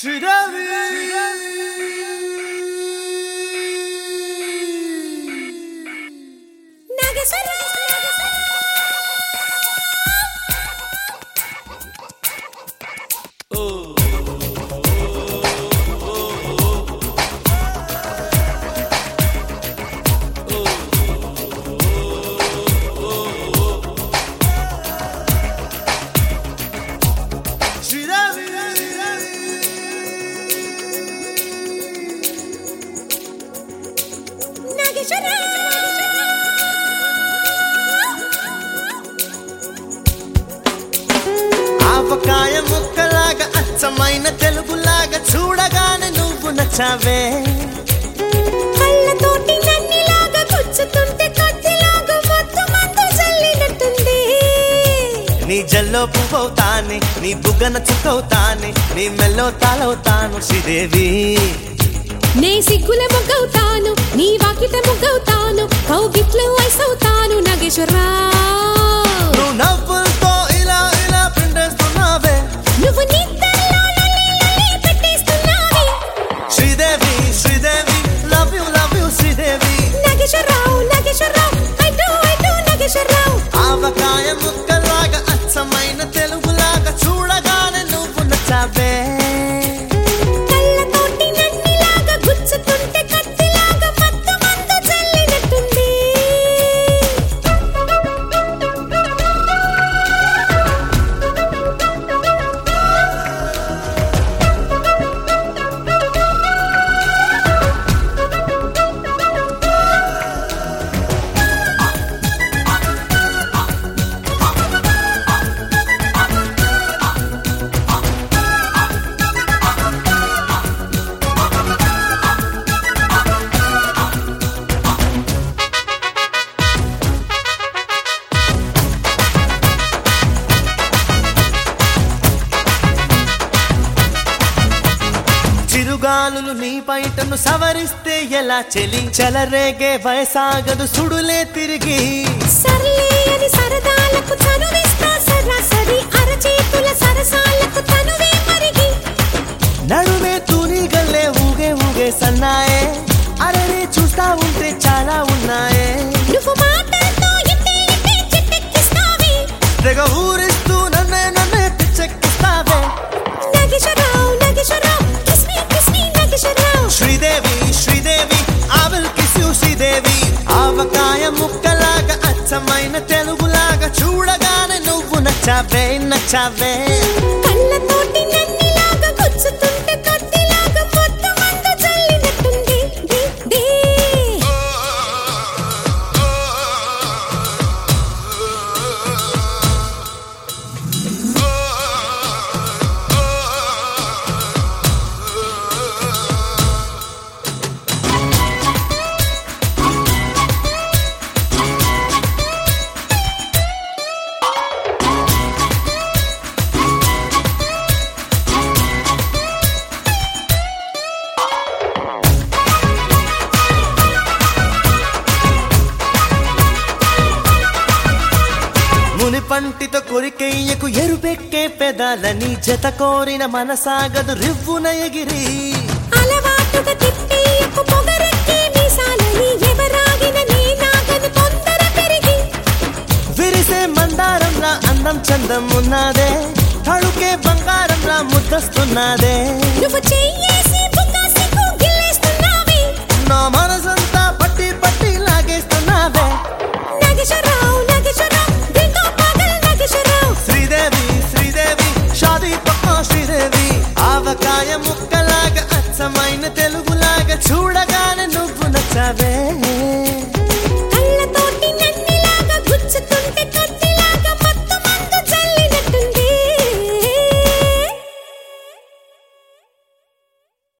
శ్రీదేవి శ్రీదేవి ఆవకాయ ముక్కలాగా అచ్చమైన తెలుగులాగా చూడగానే నువ్వు నచ్చావే కళ్ళతోటి నన్నిలాగా గుచ్చుతుంటే కత్తిలాగా మొత్తం అంతా చల్లినట్టుంది నీ జల్లో పువ్వుతానే నీ బుగ్గన చుక్కవుతానే నీ మెల్లో తాళవుతాను శ్రీదేవి నే సిగ్గుల మొగ్గవుతాను నీ వాకిట ముగ్గవుతాను కౌగిట్లో వయసవుతాను నాగేశ్వరరావు నువ్వు నవ్వులతో ఇలా ఇలా పిండేస్తున్నావే నువ్వు నిద్రలో లలే లలే పెట్టేస్తున్నావే Sridevi Sridevi love you love you Sridevi Nageswararao Nageswararao ఐటు ఐటు నాగేశ్వరరావు ఆవకాయ ముక్కలాగా అచ్చమైన తెలుగులాగా చూడగానే నువ్వు నచ్చావే కళ్ళతోటి నన్నిలాగా గుచ్చుతుంటే కత్తిలాగా మొత్తం అంతా చల్లినట్టుంది చిరుగాలులు నీ పైటను సవరిస్తే ఎలా చెలి చెలరేగే వయసాగదు సుడులే తిరిగి సర్లే అని సరదాలకు చనువిస్తా సరాసరి అరచేతుల సరసాలకు తనువే మరిగి నడుమే తూని గల్లే ఊగే ఊగే సన్నాయే అరని చూస్తా ఉంటే చాలా ఉన్నాయే నువ్వు మాటలతో ఇంటే ఇంటే చిట్టెక్కిస్తావే తెగ ఊరిస్తూ నన్నే నన్నే పిచ్చెక్కిస్తావే Nageswararao Nageswararao kiss me kiss me Nageswararao Sridevi Sridevi I will kiss you Sridevi ఆవకాయ ముక్కలాగా అచ్చమైన తెలుగులాగా చూడగానే నువ్వు నచ్చావే నచ్చావే కళ్ళతోటి నన్నిలాగా గుచ్చుతుంటే కత్తిలాగా మొత్తం అంతా చల్లినట్టుంది దే దే మునిపంటితో కొరికెయ్యకు ఎరుపెక్కే పెదాలని జత కోరిన మనసాగదు రివ్వున ఎగిరి అలవాటుగా తిప్పేయకు పొగరెక్కే మీసాలని ఎవరాగిన నేనాగని తొందర పెరిగి విరిసే మందారంలా అందం చందం ఉన్నదే తడుకే బంగారంలా ముద్దస్తున్నదే నువ్వు చెయ్యేసి బుక్కాసికు గిల్లేస్తున్నావే నా మనసంతా పట్టి పట్టి లాగేస్తున్నావే నాగేశ్వరరావు నాగేశ్వరరావు దింగో పాగల్ నాగేశ్వరరావు శ్రీదేవి శ్రీదేవి షాదీ పక్క శ్రీదేవి ఆవకాయ ముక్కలాగా అచ్చమైన తెలుగులాగా చూడగా